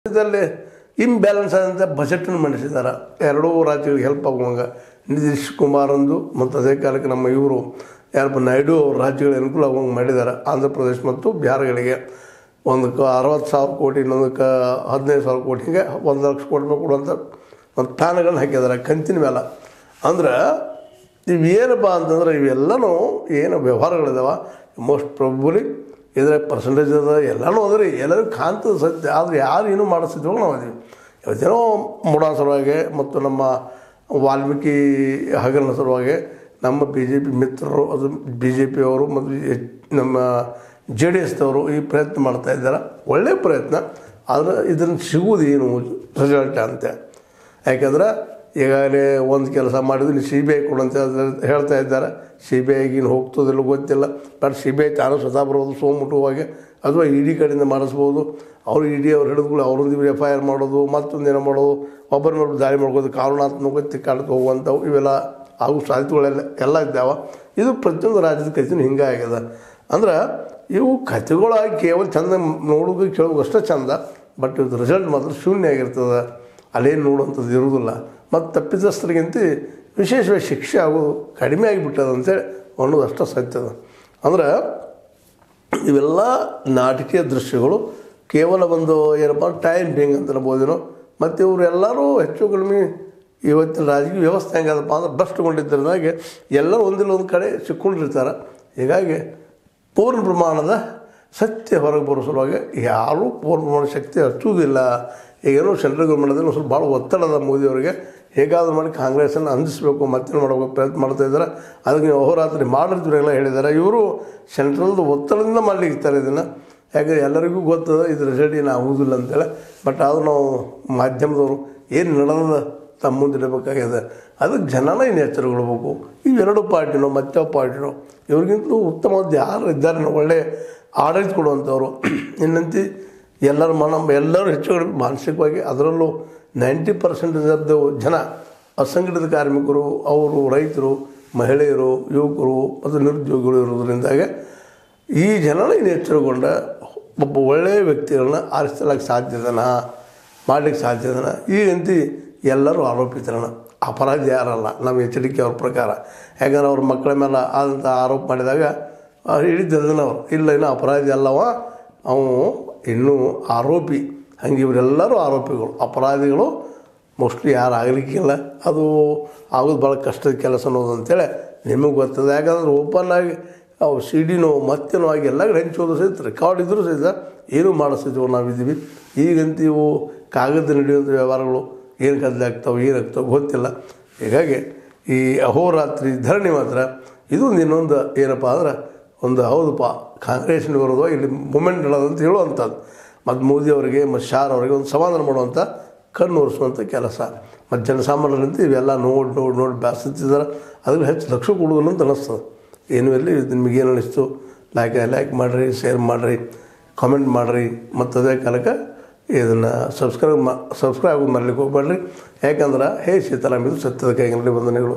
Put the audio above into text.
ಇದರಲ್ಲಿ ಇಂಬ್ಯಾಲೆನ್ಸ್ ಆದಂಥ ಬಜೆಟನ್ನು ಮಂಡಿಸಿದ್ದಾರೆ ಎರಡೂ ರಾಜ್ಯಗಳಿಗೆ ಹೆಲ್ಪ್ ಆಗುವಂಗೆ ನಿತೀಶ್ ಕುಮಾರಂದು ಮತ್ತು ಅದೇ ಕಾಲಕ್ಕೆ ನಮ್ಮ ಇವರು ಯಾರಪ್ಪ ನಾಯ್ಡು ಅವ್ರ ರಾಜ್ಯಗಳಿಗೆ ಅನುಕೂಲ ಆಗುವಂಗೆ ಮಾಡಿದ್ದಾರೆ ಆಂಧ್ರ ಪ್ರದೇಶ ಮತ್ತು ಬಿಹಾರಗಳಿಗೆ ಒಂದಕ್ಕೆ ಅರವತ್ತು ಸಾವಿರ ಕೋಟಿ ಇನ್ನೊಂದಕ್ಕೆ ಹದಿನೈದು ಸಾವಿರ ಕೋಟಿಗೆ ಒಂದು ಲಕ್ಷ ಕೋಟಿ ರೂಪಾಯಿ ಕೊಡುವಂಥ ಒಂದು ಪ್ಲಾನ್ಗಳನ್ನ ಹಾಕಿದ್ದಾರೆ ಕಂತಿನ ಮೇಲೆ ಅಂದ್ರೆ ಇವೇನಪ್ಪ ಅಂತಂದ್ರೆ ಇವೆಲ್ಲನೂ ಏನು ವ್ಯವಹಾರಗಳಿದಾವೆ ಮೋಸ್ಟ್ ಪ್ರಾಬಲಿ ಇದ್ರ ಪರ್ಸೆಂಟೇಜ್ ಅದ ಎಲ್ಲನೂ ಅದ ರೀ ಎಲ್ಲರಿಗೂ ಕಾಣ್ತದೆ ಸತ್ಯ ಆದರೆ ಯಾರು ಏನೂ ಮಾಡಿಸ್ತಿದ್ವಾಗ ನಾವು ಅದೀವಿ ಇವತ್ತೇನೋ ಮುಡಾ ಸಲುವಾಗಿ ಮತ್ತು ನಮ್ಮ ವಾಲ್ಮೀಕಿ ಹಗರಣ ಸಲುವಾಗಿ ನಮ್ಮ ಬಿ ಜೆ ಪಿ ಮಿತ್ರರು ಅದು ಬಿ ಜೆ ಪಿಯವರು ಮತ್ತು ಎಚ್- ನಮ್ಮ ಜೆ ಡಿ ಎಸ್ದವರು ಈ ಪ್ರಯತ್ನ ಮಾಡ್ತಾ ಇದ್ದಾರೆ ಒಳ್ಳೆಯ ಪ್ರಯತ್ನ ಆದರೆ ಇದನ್ನು ಸಿಗುವುದು ಏನು ರಿಸಲ್ಟ್ ಅಂತ ಯಾಕಂದ್ರೆ ಈಗಾಗಲೇ ಒಂದು ಕೆಲಸ ಮಾಡಿದ್ರು ಸಿ ಬಿ ಐ ಕೊಡಂತ ಹೇಳ್ತಾ ಇದ್ದಾರೆ ಸಿ ಬಿ ಐಗಿನ ಹೋಗ್ತದಿಲ್ಲ ಗೊತ್ತಿಲ್ಲ ಬಟ್ ಸಿ ಬಿ ಐ ತಾನು ಸ್ವತಃ ಬರೋದು ಸೋಮುಟುವಾಗಿ ಅಥವಾ ಇ ಡಿ ಕಡೆಯಿಂದ ಮಾಡಿಸ್ಬೋದು ಅವ್ರು ಇ ಡಿ ಅವ್ರು ಹಿಡಿದ್ಗಳು ಅವ್ರದ್ದು ಎಫ್ ಐ ಆರ್ ಮಾಡೋದು ಮತ್ತೊಂದು ಏನೋ ಮಾಡೋದು ಒಬ್ಬರ ಮೇಲೆ ದಾಳಿ ಮಾಡ್ಕೋದು ಕಾರಣಾತ್ಮಕ ತಿಕ್ಕಾಡ್ತು ಹೋಗುವಂಥವು ಇವೆಲ್ಲ ಆಗೋ ಸಾಧ್ಯತೆಗಳೆಲ್ಲ ಎಲ್ಲ ಇದ್ದಾವೆ ಇದು ಪ್ರತಿಯೊಂದು ರಾಜ್ಯದ ಕಥೆನೂ ಹಿಂಗೆ ಆಗ್ಯದ ಅಂದ್ರೆ ಇವು ಕಥೆಗಳಾಗಿ ಕೇವಲ ಚಂದ ನೋಡೋದು ಕೇಳೋದು ಅಷ್ಟೇ ಚಂದ ಬಟ್ ಇದು ರಿಸಲ್ಟ್ ಮಾತ್ರ ಶೂನ್ಯ ಆಗಿರ್ತದೆ ಅಲ್ಲೇನು ನೋಡುವಂಥದ್ದು ಇರೋದಿಲ್ಲ ಮತ್ತು ತಪ್ಪಿತಸ್ಥರಿಗಿಂತ ವಿಶೇಷವಾಗಿ ಶಿಕ್ಷೆ ಆಗೋದು ಕಡಿಮೆ ಆಗಿಬಿಟ್ಟದ ಅಂತೇಳಿ ಅನ್ನೋದು ಅಷ್ಟೇ ಸತ್ಯದ ಅಂದ್ರೆ ಇವೆಲ್ಲ ನಾಟಕೀಯ ದೃಶ್ಯಗಳು ಕೇವಲ ಒಂದು ಏನಪ್ಪ ಟೈಮ್ ಬೇಂಗ್ ಅಂತ ಅನ್ಬೋದೇನೋ ಮತ್ತು ಇವರು ಎಲ್ಲರೂ ಹೆಚ್ಚು ಕಡಿಮೆ ಇವತ್ತಿನ ರಾಜಕೀಯ ವ್ಯವಸ್ಥೆ ಹೆಂಗದಪ್ಪ ಅಂದ್ರೆ ಭ್ರಷ್ಟಗೊಂಡಿದ್ದರಿಂದಾಗಿ ಎಲ್ಲರೂ ಒಂದಿಲ್ಲ ಒಂದು ಕಡೆ ಸಿಕ್ಕೊಂಡಿರ್ತಾರೆ ಹೀಗಾಗಿ ಪೂರ್ಣ ಪ್ರಮಾಣದ ಸತ್ಯ ಹೊರಗೆ ಬರೋ ಸಲುವಾಗಿ ಯಾರೂ ಪೂರ್ಣ ಪ್ರಮಾಣ ಶಕ್ತಿ ಹಚ್ಚುವುದಿಲ್ಲ ಈಗೇನೋ ಸೆಂಟ್ರಲ್ ಗೌರ್ಮೆಂಟದಲ್ಲಿ ಒಂದು ಸ್ವಲ್ಪ ಭಾಳ ಒತ್ತಡದ ಮೋದಿಯವರಿಗೆ ಹೇಗಾದರೂ ಮಾಡಿ ಕಾಂಗ್ರೆಸ್ಸನ್ನು ಅಂದಿಸಬೇಕು ಮತ್ತೇನು ಮಾಡಬೇಕು ಪ್ರಯತ್ನ ಮಾಡ್ತಾ ಇದ್ದಾರೆ ಅದಕ್ಕೆ ನೀವು ಅಹೋರಾತ್ರಿ ಮಾಡಿರ್ತೀರೆಲ್ಲ ಹೇಳಿದ್ದಾರೆ ಇವರು ಸೆಂಟ್ರಲ್ದು ಒತ್ತಡದಿಂದ ಮಾಡಲಿಕ್ಕಿರ್ತಾರೆ ಇದನ್ನು ಯಾಕಂದರೆ ಎಲ್ಲರಿಗೂ ಗೊತ್ತದ ಇದು ರಿಸಲ್ಟ್ ಏನು ಆಗುವುದಿಲ್ಲ ಅಂತೇಳಿ ಬಟ್ ಆದರೂ ನಾವು ಮಾಧ್ಯಮದವರು ಏನು ನಡೆದ ತಮ್ಮ ಮುಂದೆ ಇಡಬೇಕಾಗಿದೆ ಅದಕ್ಕೆ ಜನನ ಏನು ಎಚ್ಚರಗೊಳ್ಬೇಕು ಇವೆರಡು ಪಾರ್ಟಿನೋ ಮತ್ತೊಬ್ಬ ಪಾರ್ಟಿನೋ ಇವ್ರಿಗಿಂತಲೂ ಉತ್ತಮವಾದ ಯಾರು ಇದ್ದಾರೆ ಒಳ್ಳೆ ಆಡಳಿತ ಕೊಡುವಂಥವ್ರು ಇನ್ನಂತಿ ಎಲ್ಲರ ಮನ ಎಲ್ಲರೂ ಹೆಚ್ಚು ಕಡಿಮೆ ಮಾನಸಿಕವಾಗಿ ಅದರಲ್ಲೂ ನೈಂಟಿ ಪರ್ಸೆಂಟೇಜ್ ಆಫ್ ದ ಜನ ಅಸಂಘಟಿತ ಕಾರ್ಮಿಕರು ಅವರು ರೈತರು ಮಹಿಳೆಯರು ಯುವಕರು ಮತ್ತು ನಿರುದ್ಯೋಗಿಗಳು ಇರೋದ್ರಿಂದಾಗೆ ಈ ಜನನ ಇನ್ನು ಎಚ್ಚರಗೊಂಡ ಒಬ್ಬ ಒಳ್ಳೆಯ ವ್ಯಕ್ತಿಗಳನ್ನ ಆರಿಸಲಾಕ್ಕೆ ಸಾಧ್ಯದನ ಮಾಡ್ಲಿಕ್ಕೆ ಸಾಧ್ಯದನ ಈಗಂತಿ ಎಲ್ಲರೂ ಆರೋಪಿತರಣ ಅಪರಾಧಿ ಯಾರಲ್ಲ ನಮ್ಮ ಎಚ್ಚರಿಕೆ ಅವ್ರ ಪ್ರಕಾರ ಯಾಕಂದ್ರೆ ಅವ್ರ ಮಕ್ಕಳ ಮೇಲೆ ಆದಂಥ ಆರೋಪ ಮಾಡಿದಾಗ ಹಿಡಿದದನ ಅವ್ರು ಇಲ್ಲ ಇನ್ನು ಅಪರಾಧಿ ಅಲ್ಲವ ಅವು ಇನ್ನೂ ಆರೋಪಿ ಹಂಗೆ ಇವರೆಲ್ಲರೂ ಆರೋಪಿಗಳು ಅಪರಾಧಿಗಳು ಮೋಸ್ಟ್ಲಿ ಯಾರು ಆಗಲಿಕ್ಕಿಲ್ಲ ಅದು ಆಗೋದು ಭಾಳ ಕಷ್ಟದ ಕೆಲಸ ಅನ್ನೋದು ಅಂತೇಳಿ ನಿಮಗೆ ಗೊತ್ತದೆ ಯಾಕಂದ್ರೆ ಓಪನ್ ಆಗಿ ಅವು ಸಿ ಡಿನೋ ಮತ್ತೇನೋ ಆಗಿ ಎಲ್ಲ ಕಡೆ ಹಂಚೋದು ಸಹಿತ ರೆಕಾರ್ಡ್ ಇದ್ದರೂ ಸಹಿತ ಏನೂ ಮಾಡಿಸ್ತಿದ್ವು ನಾವಿದ್ದೀವಿ ಈಗಂತ ಇವು ಕಾಗದ ನಡೆಯುವಂಥ ವ್ಯವಹಾರಗಳು ಏನು ಕದಲಾಗ್ತಾವೆ ಏನಾಗ್ತಾವೆ ಗೊತ್ತಿಲ್ಲ ಹೀಗಾಗಿ ಈ ಅಹೋರಾತ್ರಿ ಧರಣಿ ಮಾತ್ರ ಇದು ಇನ್ನೊಂದು ಏನಪ್ಪ ಅಂದ್ರೆ ಒಂದು ಹೌದಪ್ಪ ಕಾಂಗ್ರೆಸ್ನ ವಿರೋಧ ಇಲ್ಲಿ ಮೂಮೆಂಟ್ ಅಂತ ಹೇಳುವಂಥದ್ದು ಮತ್ತು ಮೋದಿ ಅವರಿಗೆ ಮತ್ತು ಶಾರ್ ಅವರಿಗೆ ಒಂದು ಸಮಾಧಾನ ಮಾಡುವಂಥ ಕಣ್ಣು ಒರೆಸುವಂಥ ಕೆಲಸ ಮತ್ತು ಜನಸಾಮಾನ್ಯರಂತ ಇವೆಲ್ಲ ನೋಡಿ ನೋಡಿ ನೋಡಿ ಬ್ಯಾಸತ್ತಿದ್ದಾರೆ ಅದ್ರಲ್ಲಿ ಹೆಚ್ಚು ಲಕ್ಷ ಕೊಡೋದಿಲ್ಲ ಅಂತ ಅನ್ನಿಸ್ತದೆ ಏನು ಇರಲಿ ನಿಮಗೆ ಏನು ಅನ್ನಿಸ್ತು ಲೈಕ್ ಲೈಕ್ ಮಾಡಿರಿ ಶೇರ್ ಮಾಡಿರಿ ಕಾಮೆಂಟ್ ಮಾಡಿರಿ ಮತ್ತು ಅದೇ ಕಾಲಕ್ಕೆ ಇದನ್ನು ಸಬ್ಸ್ಕ್ರೈಬ್ ಮಾ ಸಬ್ಸ್ಕ್ರೈಬ್ ಆಗೋದು ಮಾಡ್ಲಿಕ್ಕೆ ಹೋಗ್ಬೇಡ್ರಿ ಯಾಕಂದ್ರೆ ಹೇ ಸೀತಾರಾಮ್ ಇದು ಸತ್ಯದ ಕೈಗಳಲ್ಲಿ ವಂದನೆಗಳು